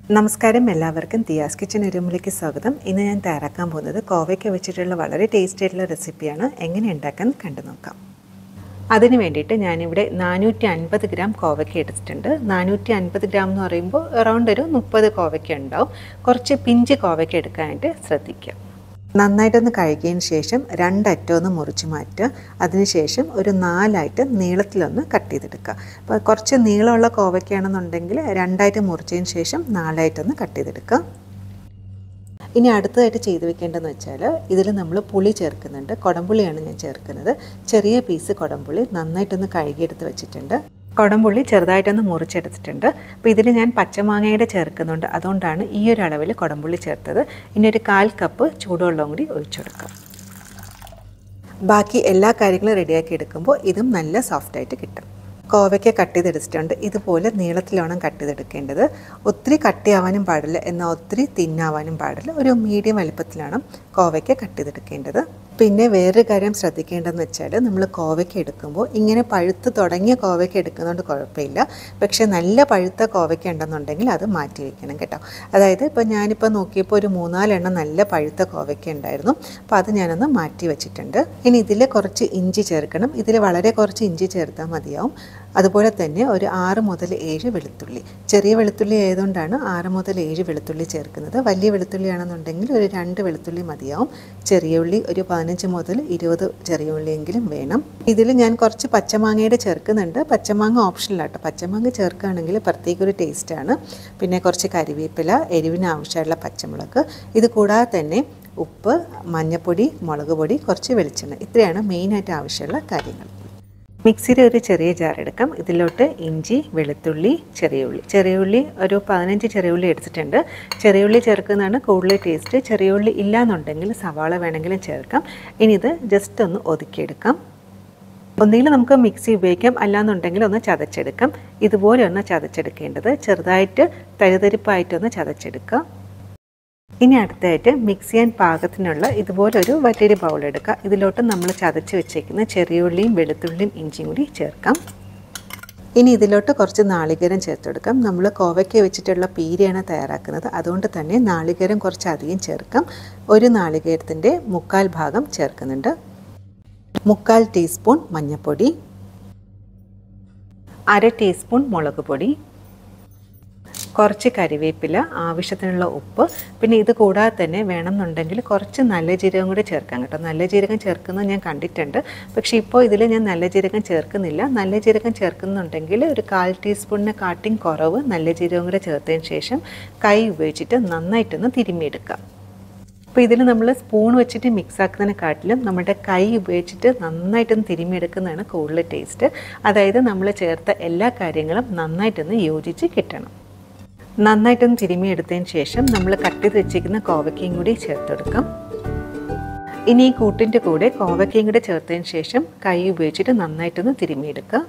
നമസ്കാരം എല്ലാവർക്കും തിയാസ് കിച്ചൻ ഒരുമിലേക്ക് സ്വാഗതം ഇന്ന് ഞാൻ തയ്യാറാക്കാൻ പോകുന്നത് കോവയ്ക്ക വെച്ചിട്ടുള്ള വളരെ ടേസ്റ്റി ആയിട്ടുള്ള റെസിപ്പിയാണ് എങ്ങനെ ഉണ്ടാക്കാൻ കണ്ടു നോക്കാം അതിന് വേണ്ടിയിട്ട് ഞാനിവിടെ നാനൂറ്റി അൻപത് ഗ്രാം കോവയ്ക്ക എടുത്തിട്ടുണ്ട് നാനൂറ്റി അൻപത് ഗ്രാം എന്ന് പറയുമ്പോൾ അറൗണ്ട് ഒരു മുപ്പത് കോവയ്ക്ക ഉണ്ടാവും കുറച്ച് പിഞ്ച് കോവയ്ക്ക എടുക്കാനായിട്ട് ശ്രദ്ധിക്കുക നന്നായിട്ടൊന്ന് കഴുകിയതിന് ശേഷം രണ്ടറ്റം ഒന്ന് മുറിച്ച് മാറ്റുക അതിനുശേഷം ഒരു നാലായിട്ട് നീളത്തിലൊന്ന് കട്ട് ചെയ്തെടുക്കുക അപ്പോൾ കുറച്ച് നീളമുള്ള കോവയ്ക്കാണെന്നുണ്ടെങ്കിൽ രണ്ടായിട്ട് മുറിച്ചതിന് ശേഷം നാലായിട്ടൊന്ന് കട്ട് ചെയ്തെടുക്കുക ഇനി അടുത്തതായിട്ട് ചെയ്ത് വെക്കേണ്ടതെന്ന് വെച്ചാൽ ഇതിൽ നമ്മൾ പുളി ചേർക്കുന്നുണ്ട് കുടംപുളിയാണ് ഞാൻ ചേർക്കുന്നത് ചെറിയ പീസ് കുടംപുളി നന്നായിട്ടൊന്ന് കഴുകിയെടുത്ത് വെച്ചിട്ടുണ്ട് കുടംപുള്ളി ചെറുതായിട്ടൊന്ന് മുറിച്ചെടുത്തിട്ടുണ്ട് അപ്പോൾ ഇതിൽ ഞാൻ പച്ചമാങ്ങയുടെ ചേർക്കുന്നുണ്ട് അതുകൊണ്ടാണ് ഈ ഒരു അളവിൽ കുടംപുള്ളി ചേർത്തത് ഇനി ഒരു കാൽ കപ്പ് ചൂടുവെള്ളവും കൂടി ഒഴിച്ചു കൊടുക്കാം ബാക്കി എല്ലാ കാര്യങ്ങളും റെഡിയാക്കി എടുക്കുമ്പോൾ ഇതും നല്ല സോഫ്റ്റായിട്ട് കിട്ടും കോവയ്ക്ക കട്ട് ചെയ്തെടുത്തിട്ടുണ്ട് ഇതുപോലെ നീളത്തിലാണ് കട്ട് ചെയ്തെടുക്കേണ്ടത് ഒത്തിരി കട്ടിയാവാനും പാടില്ല എന്നാൽ ഒത്തിരി തിന്നാവാനും പാടില്ല ഒരു മീഡിയം വലുപ്പത്തിലാണ് കോവയ്ക്ക കട്ട് ചെയ്തെടുക്കേണ്ടത് പിന്നെ വേറൊരു കാര്യം ശ്രദ്ധിക്കേണ്ടതെന്ന് വെച്ചാൽ നമ്മൾ കോവയ്ക്ക എടുക്കുമ്പോൾ ഇങ്ങനെ പഴുത്ത് തുടങ്ങിയ കോവയ്ക്ക എടുക്കുന്നതുകൊണ്ട് കുഴപ്പമില്ല പക്ഷേ നല്ല പഴുത്ത കോവയ്ക്ക ഉണ്ടെന്നുണ്ടെങ്കിൽ അത് മാറ്റി വയ്ക്കണം കേട്ടോ അതായത് ഇപ്പോൾ ഞാനിപ്പോൾ നോക്കിയപ്പോൾ ഒരു മൂന്നാലെണ്ണം നല്ല പഴുത്ത കോവയ്ക്ക ഉണ്ടായിരുന്നു അപ്പോൾ അത് ഞാനൊന്ന് മാറ്റി വെച്ചിട്ടുണ്ട് ഇനി ഇതിൽ കുറച്ച് ഇഞ്ചി ചേർക്കണം ഇതിൽ വളരെ കുറച്ച് ഇഞ്ചി ചേർത്താൽ മതിയാവും അതുപോലെ തന്നെ ഒരു ആറ് മുതൽ ഏഴ് വെളുത്തുള്ളി ചെറിയ വെളുത്തുള്ളി ആയതുകൊണ്ടാണ് ആറ് മുതൽ ഏഴ് വെളുത്തുള്ളി ചേർക്കുന്നത് വലിയ വെളുത്തുള്ളി ആണെന്നുണ്ടെങ്കിൽ ഒരു രണ്ട് വെളുത്തുള്ളി മതിയാവും ചെറിയ ഉള്ളി ഒരു പതിനഞ്ച് മുതൽ ഇരുപത് ചെറിയ ഉള്ളിയെങ്കിലും വേണം ഇതിൽ ഞാൻ കുറച്ച് പച്ചമാങ്ങയുടെ ചേർക്കുന്നുണ്ട് പച്ചമാങ്ങ ഓപ്ഷനിലാട്ടോ പച്ചമാങ്ങ ചേർക്കുകയാണെങ്കിൽ പ്രത്യേക ഒരു ടേസ്റ്റാണ് പിന്നെ കുറച്ച് കരിവേപ്പില എരിവിന് ആവശ്യമുള്ള പച്ചമുളക് ഇത് കൂടാതെ തന്നെ ഉപ്പ് മഞ്ഞൾപ്പൊടി മുളക് പൊടി കുറച്ച് വെളിച്ചെണ്ണ ഇത്രയാണ് മെയിനായിട്ട് ആവശ്യമുള്ള കാര്യങ്ങൾ മിക്സിയിൽ ഒരു ചെറിയ ജാർ എടുക്കാം ഇതിലോട്ട് ഇഞ്ചി വെളുത്തുള്ളി ചെറിയ ഉള്ളി ചെറിയ ഉള്ളി ഒരു പതിനഞ്ച് ചെറിയ ഉള്ളി എടുത്തിട്ടുണ്ട് ചെറിയ ഉള്ളി ചേർക്കുന്നതാണ് കൂടുതൽ ടേസ്റ്റ് ചെറിയ ഉള്ളി ഇല്ലാന്നുണ്ടെങ്കിൽ സവാള വേണമെങ്കിലും ചേർക്കാം ഇനി ഇത് ജസ്റ്റ് ഒന്ന് ഒതുക്കിയെടുക്കാം ഒന്നുകിൽ നമുക്ക് മിക്സി ഉപയോഗിക്കാം അല്ലാന്നുണ്ടെങ്കിൽ ഒന്ന് ചതച്ചെടുക്കാം ഇതുപോലെ ഒന്ന് ചതച്ചെടുക്കേണ്ടത് ചെറുതായിട്ട് തരിതരിപ്പായിട്ടൊന്ന് ചതച്ചെടുക്കുക ഇനി അടുത്തായിട്ട് മിക്സ് ചെയ്യാൻ പാകത്തിനുള്ള ഇതുപോലൊരു വലിയൊരു ബൗൾ എടുക്കുക ഇതിലോട്ട് നമ്മൾ ചതച്ച് വെച്ചേക്കുന്ന ചെറിയുള്ളിയും വെളുത്തുള്ളിയും ഇഞ്ചിയും കൂടി ചേർക്കാം ഇനി ഇതിലോട്ട് കുറച്ച് നാളികേരം ചേർത്ത് കൊടുക്കാം നമ്മൾ കോവയ്ക്ക വെച്ചിട്ടുള്ള പീരയാണ് തയ്യാറാക്കുന്നത് അതുകൊണ്ട് തന്നെ നാളികേരം കുറച്ച് അധികം ചേർക്കാം ഒരു നാളികേരത്തിൻ്റെ മുക്കാൽ ഭാഗം ചേർക്കുന്നുണ്ട് മുക്കാൽ ടീസ്പൂൺ മഞ്ഞൾപ്പൊടി അര ടീസ്പൂൺ മുളക് പൊടി കുറച്ച് കരിവേപ്പില ആവശ്യത്തിനുള്ള ഉപ്പ് പിന്നെ ഇത് കൂടാതെ തന്നെ വേണമെന്നുണ്ടെങ്കിൽ കുറച്ച് നല്ല ജീരകം കൂടി ചേർക്കാം കേട്ടോ നല്ല ജീരകം ചേർക്കുന്നത് ഞാൻ കണ്ടിട്ടുണ്ട് പക്ഷേ ഇപ്പോൾ ഇതിൽ ഞാൻ നല്ല ജീരകം ചേർക്കുന്നില്ല നല്ല ജീരകം ചേർക്കുന്നുണ്ടെങ്കിൽ ഒരു കാൽ ടീസ്പൂണിന് കാട്ടിങ് കുറവ് നല്ല ജീരകം കൂടെ ചേർത്തതിന് ശേഷം കൈ ഉപയോഗിച്ചിട്ട് നന്നായിട്ടൊന്ന് തിരുമ്മിയെടുക്കാം അപ്പോൾ ഇതിൽ നമ്മൾ സ്പൂൺ വെച്ചിട്ട് മിക്സ് ആക്കുന്നതിനെക്കാട്ടിലും നമ്മുടെ കൈ ഉപയോഗിച്ചിട്ട് നന്നായിട്ടൊന്ന് തിരുമ്മിയെടുക്കുന്നതാണ് കൂടുതൽ ടേസ്റ്റ് അതായത് നമ്മൾ ചേർത്ത എല്ലാ കാര്യങ്ങളും നന്നായിട്ടൊന്ന് യോജിച്ച് കിട്ടണം നന്നായിട്ടൊന്ന് തിരുമ്മിയെടുത്തതിന് ശേഷം നമ്മൾ കട്ട് ചെയ്ത് വെച്ചിരിക്കുന്ന കോവയ്ക്കയും കൂടി ചേർത്തെടുക്കാം ഇനി ഈ കൂട്ടിൻ്റെ കൂടെ കോവയ്ക്കയും കൂടെ ചേർത്തതിന് ശേഷം കൈ ഉപയോഗിച്ചിട്ട് നന്നായിട്ടൊന്ന് തിരുമ്മിയെടുക്കുക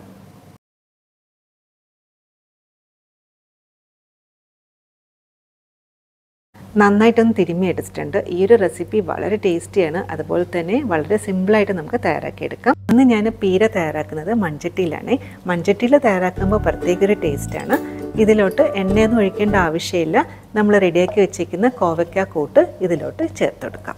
നന്നായിട്ടൊന്ന് തിരുമ്മി എടുത്തിട്ടുണ്ട് ഈ ഒരു റെസിപ്പി വളരെ ടേസ്റ്റിയാണ് അതുപോലെ തന്നെ വളരെ സിമ്പിളായിട്ട് നമുക്ക് തയ്യാറാക്കിയെടുക്കാം അന്ന് ഞാൻ പീര തയ്യാറാക്കുന്നത് മൺചട്ടിയിലാണ് മൺചട്ടിയിൽ തയ്യാറാക്കുമ്പോൾ പ്രത്യേക ഒരു ടേസ്റ്റാണ് ഇതിലോട്ട് എണ്ണയൊന്നും ഒഴിക്കേണ്ട ആവശ്യമില്ല നമ്മൾ റെഡിയാക്കി വെച്ചേക്കുന്ന കോവയ്ക്ക കൂട്ട് ഇതിലോട്ട് ചേർത്ത് കൊടുക്കാം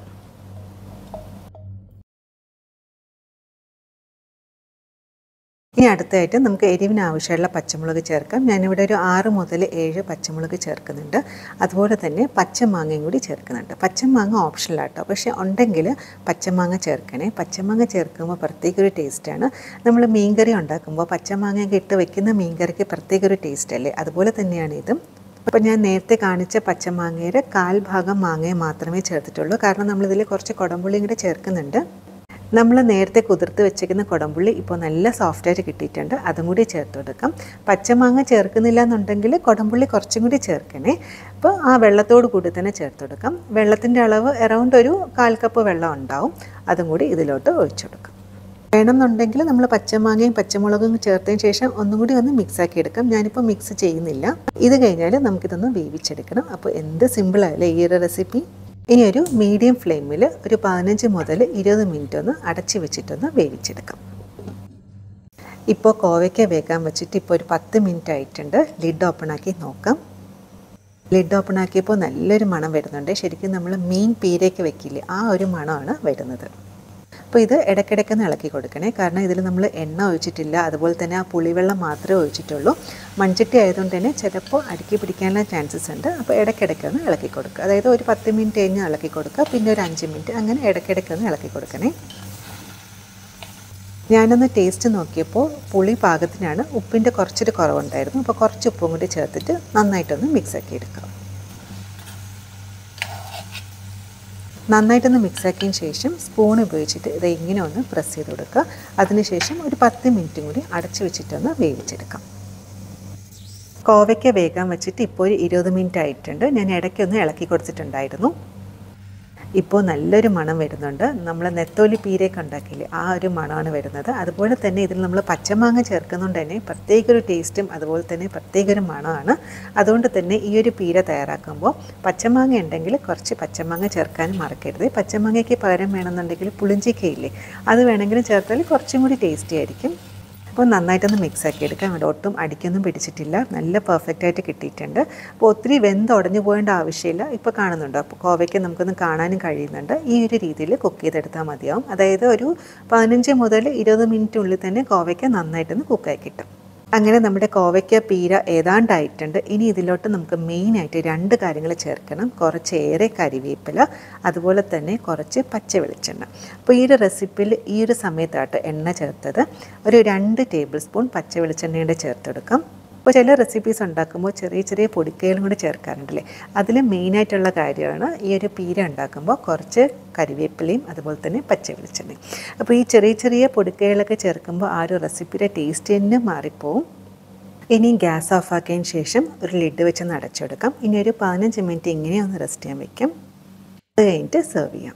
ഇനി അടുത്തായിട്ട് നമുക്ക് എരിവിന് ആവശ്യമുള്ള പച്ചമുളക് ചേർക്കാം ഞാനിവിടെ ഒരു ആറ് മുതൽ ഏഴ് പച്ചമുളക് ചേർക്കുന്നുണ്ട് അതുപോലെ തന്നെ പച്ചമാങ്ങയും കൂടി ചേർക്കുന്നുണ്ട് പച്ചമാങ്ങ ഓപ്ഷനിലാട്ടോ പക്ഷേ ഉണ്ടെങ്കിൽ പച്ചമാങ്ങ ചേർക്കണേ പച്ചമാങ്ങ ചേർക്കുമ്പോൾ പ്രത്യേക ഒരു ടേസ്റ്റാണ് നമ്മൾ മീൻകറി ഉണ്ടാക്കുമ്പോൾ പച്ചമാങ്ങയൊക്കെ ഇട്ട് വെക്കുന്ന മീൻകറിക്ക് പ്രത്യേക ഒരു ടേസ്റ്റ് അല്ലേ അതുപോലെ തന്നെയാണ് ഇതും അപ്പോൾ ഞാൻ നേരത്തെ കാണിച്ച പച്ചമാങ്ങയുടെ കാൽ ഭാഗം മാങ്ങയെ മാത്രമേ ചേർത്തിട്ടുള്ളൂ കാരണം നമ്മളിതിൽ കുറച്ച് കുടംപുള്ളിയും കൂടെ ചേർക്കുന്നുണ്ട് നമ്മൾ നേരത്തെ കുതിർത്ത് വെച്ചേക്കുന്ന കുടംപുള്ളി ഇപ്പോൾ നല്ല സോഫ്റ്റായിട്ട് കിട്ടിയിട്ടുണ്ട് അതും കൂടി ചേർത്ത് കൊടുക്കാം പച്ചമാങ്ങ ചേർക്കുന്നില്ല എന്നുണ്ടെങ്കിൽ കുടംപുള്ളി കുറച്ചും കൂടി ചേർക്കണേ അപ്പോൾ ആ വെള്ളത്തോട് കൂടി തന്നെ ചേർത്ത് കൊടുക്കാം വെള്ളത്തിൻ്റെ അളവ് അറൗണ്ട് ഒരു കാൽ കപ്പ് വെള്ളം ഉണ്ടാവും അതും കൂടി ഇതിലോട്ട് ഒഴിച്ചു കൊടുക്കാം വേണമെന്നുണ്ടെങ്കിൽ നമ്മൾ പച്ചമാങ്ങയും പച്ചമുളകും ചേർത്തതിന് ശേഷം ഒന്നും കൂടി ഒന്ന് മിക്സ് ആക്കി എടുക്കാം ഞാനിപ്പോൾ മിക്സ് ചെയ്യുന്നില്ല ഇത് കഴിഞ്ഞാൽ നമുക്കിതൊന്ന് വേവിച്ചെടുക്കണം അപ്പോൾ എന്ത് സിമ്പിളായല്ലേ ഈ ഒരു റെസിപ്പി ഇനി ഒരു മീഡിയം ഫ്ലെയിമിൽ ഒരു പതിനഞ്ച് മുതൽ ഇരുപത് മിനിറ്റ് ഒന്ന് അടച്ച് വെച്ചിട്ടൊന്ന് വേവിച്ചെടുക്കാം ഇപ്പോൾ കോവയ്ക്ക വേഗം വെച്ചിട്ട് ഇപ്പോൾ ഒരു പത്ത് മിനിറ്റ് ആയിട്ടുണ്ട് ലിഡ് ഓപ്പൺ ആക്കി നോക്കാം ലിഡ് ഓപ്പൺ ആക്കിയപ്പോൾ നല്ലൊരു മണം വരുന്നുണ്ട് ശരിക്കും നമ്മൾ മീൻ പീരയ്ക്ക് വെക്കില്ലേ ആ ഒരു മണമാണ് വരുന്നത് അപ്പോൾ ഇത് ഇടയ്ക്കിടയ്ക്കൊന്ന് ഇളക്കി കൊടുക്കണേ കാരണം ഇതിൽ നമ്മൾ എണ്ണ ഒഴിച്ചിട്ടില്ല അതുപോലെ തന്നെ ആ പുളിവെള്ളം മാത്രമേ ഒഴിച്ചിട്ടുള്ളൂ മൺചട്ടി ആയതുകൊണ്ട് തന്നെ ചിലപ്പോൾ അടുക്കി പിടിക്കാനുള്ള ചാൻസസ് ഉണ്ട് അപ്പോൾ ഇടയ്ക്കിടയ്ക്കൊന്ന് ഇളക്കി കൊടുക്കുക അതായത് ഒരു പത്ത് മിനിറ്റ് കഴിഞ്ഞ് ഇളക്കി കൊടുക്കുക പിന്നെ ഒരു അഞ്ച് മിനിറ്റ് അങ്ങനെ ഇടയ്ക്കിടയ്ക്കൊന്ന് ഇളക്കി കൊടുക്കണേ ഞാനൊന്ന് ടേസ്റ്റ് നോക്കിയപ്പോൾ പുളി പാകത്തിനാണ് ഉപ്പിൻ്റെ കുറച്ചൊരു കുറവുണ്ടായിരുന്നു അപ്പോൾ കുറച്ച് ഉപ്പും കൂടി ചേർത്തിട്ട് നന്നായിട്ടൊന്ന് മിക്സ് ആക്കി എടുക്കാം നന്നായിട്ടൊന്ന് മിക്സ് ആക്കിയതിന് ശേഷം സ്പൂൺ ഉപയോഗിച്ചിട്ട് ഇത് ഇങ്ങനെ ഒന്ന് പ്രസ് ചെയ്ത് കൊടുക്കുക അതിനുശേഷം ഒരു പത്ത് മിനിറ്റും കൂടി അടച്ചു വെച്ചിട്ടൊന്ന് വേവിച്ചെടുക്കാം കോവയ്ക്ക വേഗം വെച്ചിട്ട് ഇപ്പോൾ ഒരു ഇരുപത് മിനിറ്റ് ആയിട്ടുണ്ട് ഞാൻ ഇടയ്ക്കൊന്ന് ഇളക്കി കൊടുത്തിട്ടുണ്ടായിരുന്നു ഇപ്പോൾ നല്ലൊരു മണം വരുന്നുണ്ട് നമ്മൾ നെത്തോലി പീരയൊക്കെ ഉണ്ടാക്കിയില്ലേ ആ ഒരു മണമാണ് വരുന്നത് അതുപോലെ തന്നെ ഇതിൽ നമ്മൾ പച്ചമാങ്ങ ചേർക്കുന്നതുകൊണ്ട് തന്നെ പ്രത്യേക ഒരു ടേസ്റ്റും അതുപോലെ തന്നെ പ്രത്യേക ഒരു മണമാണ് അതുകൊണ്ട് തന്നെ ഈ ഒരു പീര തയ്യാറാക്കുമ്പോൾ പച്ചമാങ്ങ ഉണ്ടെങ്കിൽ കുറച്ച് പച്ചമാങ്ങ ചേർക്കാനും മറക്കരുത് പച്ചമാങ്ങയ്ക്ക് പകരം വേണമെന്നുണ്ടെങ്കിൽ പുളിഞ്ചിക്കയില്ലേ അത് വേണമെങ്കിലും ചേർത്താൽ കുറച്ചും കൂടി ടേസ്റ്റി ആയിരിക്കും അപ്പോൾ നന്നായിട്ടൊന്ന് മിക്സ് ആക്കി എടുക്കാം ഇവിടെ ഒട്ടും അടിക്കൊന്നും പിടിച്ചിട്ടില്ല നല്ല പെർഫെക്റ്റ് ആയിട്ട് കിട്ടിയിട്ടുണ്ട് അപ്പോൾ ഒത്തിരി വെന്ത് ഉടഞ്ഞു പോകേണ്ട ആവശ്യമില്ല ഇപ്പോൾ കാണുന്നുണ്ടോ അപ്പോൾ കോവയ്ക്ക് നമുക്കൊന്ന് കാണാനും കഴിയുന്നുണ്ട് ഈ ഒരു രീതിയിൽ കുക്ക് ചെയ്തെടുത്താൽ മതിയാവും അതായത് ഒരു പതിനഞ്ച് മുതൽ ഇരുപത് മിനിറ്റിനുള്ളിൽ തന്നെ കോവയ്ക്ക് നന്നായിട്ടൊന്ന് കുക്കായി കിട്ടും അങ്ങനെ നമ്മുടെ കോവയ്ക്ക പീര ഏതാണ്ടായിട്ടുണ്ട് ഇനി ഇതിലോട്ട് നമുക്ക് മെയിനായിട്ട് രണ്ട് കാര്യങ്ങൾ ചേർക്കണം കുറച്ച് ഏറെ കരിവേപ്പില അതുപോലെ തന്നെ കുറച്ച് പച്ച വെളിച്ചെണ്ണ അപ്പോൾ ഈ ഒരു റെസിപ്പിയിൽ ഈ ഒരു സമയത്തായിട്ട് എണ്ണ ചേർത്തത് ഒരു രണ്ട് ടേബിൾ സ്പൂൺ പച്ച വെളിച്ചെണ്ണയുടെ ചേർത്തെടുക്കാം അപ്പോൾ ചില റെസിപ്പീസ് ഉണ്ടാക്കുമ്പോൾ ചെറിയ ചെറിയ പൊടിക്കൈകളും കൂടി ചേർക്കാറുണ്ടല്ലേ അതിൽ മെയിനായിട്ടുള്ള കാര്യമാണ് ഈ ഒരു പീര ഉണ്ടാക്കുമ്പോൾ കുറച്ച് കരിവേപ്പിലയും അതുപോലെ തന്നെ പച്ച വെളിച്ചെണ്ണയും അപ്പോൾ ഈ ചെറിയ ചെറിയ പൊടിക്കൈകളൊക്കെ ചേർക്കുമ്പോൾ ആ ഒരു റെസിപ്പിയുടെ ടേസ്റ്റ് തന്നെ മാറിപ്പോവും ഇനി ഗ്യാസ് ഓഫ് ആക്കിയതിന് ശേഷം ഒരു ലിഡ് വെച്ച് അടച്ചെടുക്കാം ഇനി ഒരു പതിനഞ്ച് മിനിറ്റ് ഇങ്ങനെ ഒന്ന് റെസ്റ്റ് ചെയ്യാൻ വെക്കാം അത് കഴിഞ്ഞിട്ട് സെർവ് ചെയ്യാം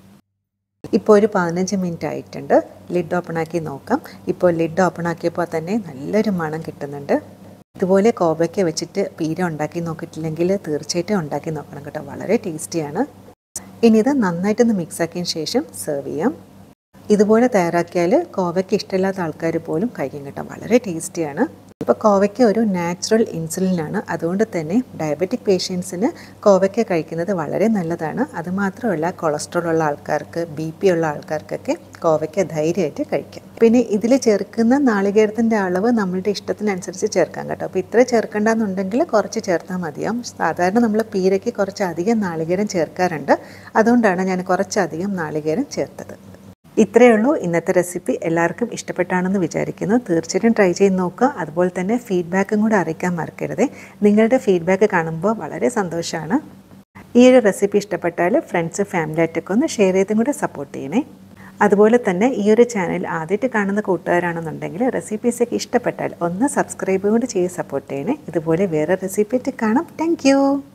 ഇപ്പോൾ ഒരു പതിനഞ്ച് മിനിറ്റ് ആയിട്ടുണ്ട് ലിഡ് ഓപ്പൺ ആക്കി നോക്കാം ഇപ്പോൾ ലിഡ് ഓപ്പൺ ആക്കിയപ്പോൾ തന്നെ നല്ലൊരു മണം കിട്ടുന്നുണ്ട് ഇതുപോലെ കോവയ്ക്ക വെച്ചിട്ട് പീര ഉണ്ടാക്കി നോക്കിയിട്ടില്ലെങ്കിൽ തീർച്ചയായിട്ടും ഉണ്ടാക്കി നോക്കണം കേട്ടോ വളരെ ടേസ്റ്റിയാണ് ഇനി ഇത് നന്നായിട്ടൊന്ന് മിക്സ് ആക്കിയതിന് ശേഷം സെർവ് ചെയ്യാം ഇതുപോലെ തയ്യാറാക്കിയാൽ കോവയ്ക്ക് ഇഷ്ടമില്ലാത്ത ആൾക്കാർ പോലും കഴിക്കും കേട്ടോ വളരെ ടേസ്റ്റിയാണ് ഇപ്പോൾ കോവയ്ക്ക ഒരു നാച്ചുറൽ ഇൻസുലിനാണ് അതുകൊണ്ട് തന്നെ ഡയബറ്റിക് പേഷ്യൻസിന് കോവയ്ക്ക കഴിക്കുന്നത് വളരെ നല്ലതാണ് അതുമാത്രമല്ല കൊളസ്ട്രോൾ ഉള്ള ആൾക്കാർക്ക് ബി പി ഉള്ള ആൾക്കാർക്കൊക്കെ കോവയ്ക്ക ധൈര്യമായിട്ട് കഴിക്കാം പിന്നെ ഇതിൽ ചേർക്കുന്ന നാളികേരത്തിൻ്റെ അളവ് നമ്മളുടെ ഇഷ്ടത്തിനനുസരിച്ച് ചേർക്കാം കേട്ടോ അപ്പോൾ ഇത്ര ചേർക്കേണ്ടെന്നുണ്ടെങ്കിൽ കുറച്ച് ചേർത്താൽ മതിയാവും സാധാരണ നമ്മൾ പീരയ്ക്ക് കുറച്ച് അധികം നാളികേരം ചേർക്കാറുണ്ട് അതുകൊണ്ടാണ് ഞാൻ കുറച്ചധികം നാളികേരം ചേർത്തത് ഇത്രയേ ഉള്ളൂ ഇന്നത്തെ റെസിപ്പി എല്ലാവർക്കും ഇഷ്ടപ്പെട്ടാണെന്ന് വിചാരിക്കുന്നു തീർച്ചയായിട്ടും ട്രൈ ചെയ്ത് നോക്കുക അതുപോലെ തന്നെ ഫീഡ്ബാക്കും കൂടെ അറിയിക്കാൻ മറക്കരുത് നിങ്ങളുടെ ഫീഡ്ബാക്ക് കാണുമ്പോൾ വളരെ സന്തോഷമാണ് ഈ ഒരു റെസിപ്പി ഇഷ്ടപ്പെട്ടാൽ ഫ്രണ്ട്സ് ഫാമിലി ആയിട്ടൊക്കെ ഒന്ന് ഷെയർ ചെയ്തും കൂടെ സപ്പോർട്ട് ചെയ്യണേ അതുപോലെ തന്നെ ഈ ഒരു ചാനൽ ആദ്യമായിട്ട് കാണുന്ന കൂട്ടുകാരാണെന്നുണ്ടെങ്കിൽ റെസിപ്പീസൊക്കെ ഇഷ്ടപ്പെട്ടാൽ ഒന്ന് സബ്സ്ക്രൈബ് കൂടി ചെയ്ത് സപ്പോർട്ട് ചെയ്യണേ ഇതുപോലെ വേറെ റെസിപ്പി ആയിട്ട് കാണാം താങ്ക്